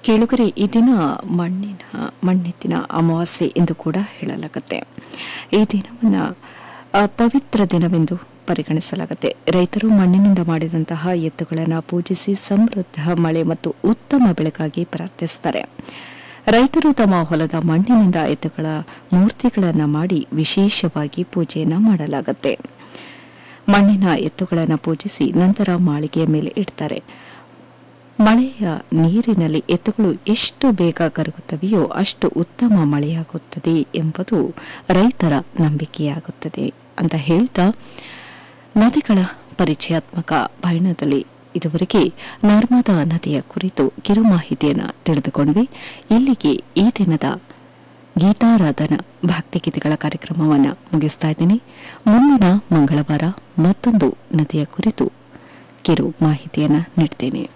ಕೇಳುಗರೆ ಈ ದಿನ ಮಣ್ಣಿನ ಮಣ್ಣೆತ್ತಿನ ಅಮಾವಾಸ್ಯೆ ಎಂದು ಕೂಡ ಹೇಳಲಾಗುತ್ತೆ ಈ ದಿನವನ್ನು ಆ, ಪವಿತ್ರ ದಿನವೆಂದು ಪರಿಗಣಿಸಲಾಗುತ್ತೆ ರೈತರು ಮಣ್ಣಿನಿಂದ ಮಾಡಿದಂತಹ ಎತ್ತುಗಳನ್ನು ಪೂಜಿಸಿ ಸಮೃದ್ಧ ಮಳೆ ಮತ್ತು ಉತ್ತಮ ಬೆಳೆಗಾಗಿ ಪ್ರಾರ್ಥಿಸುತ್ತಾರೆ ರೈತರು ತಮ್ಮ ಹೊಲದ ಮಣ್ಣಿನಿಂದ ಎತ್ತುಗಳ ಮೂರ್ತಿಗಳನ್ನು ಮಾಡಿ ವಿಶೇಷವಾಗಿ ಪೂಜೆಯನ್ನು ಮಾಡಲಾಗುತ್ತೆ ಮಣ್ಣಿನ ಎತ್ತುಗಳನ್ನು ಪೂಜಿಸಿ ನಂತರ ಮಾಳಿಗೆಯ ಮೇಲೆ ಇಡ್ತಾರೆ ಮಳೆಯ ನೀರಿನಲ್ಲಿ ಎತ್ತುಗಳು ಎಷ್ಟು ಬೇಗ ಕರಗುತ್ತವೆಯೋ ಅಷ್ಟು ಉತ್ತಮ ಮಳೆಯಾಗುತ್ತದೆ ಎಂಬುದು ರೈತರ ನಂಬಿಕೆಯಾಗುತ್ತದೆ ಅಂತ ಹೇಳ್ತಾ ನದಿಗಳ ಪರಿಚಯಾತ್ಮಕ ಪಯಣದಲ್ಲಿ ಇದುವರೆಗೆ ನರ್ಮದಾ ನದಿಯ ಕುರಿತು ಕಿರು ಮಾಹಿತಿಯನ್ನು ತಿಳಿದುಕೊಂಡ್ವಿ ಇಲ್ಲಿಗೆ ಈ ದಿನದ ಗೀತಾರಾಧನ ಭಕ್ತಿಗೀತೆಗಳ ಕಾರ್ಯಕ್ರಮವನ್ನು ಮುಗಿಸ್ತಾ ಇದ್ದೀನಿ ಮುಂದಿನ ಮಂಗಳವಾರ ಮತ್ತೊಂದು ನದಿಯ ಕುರಿತು ಕಿರು ಮಾಹಿತಿಯನ್ನು ನೀಡ್ತೇನೆ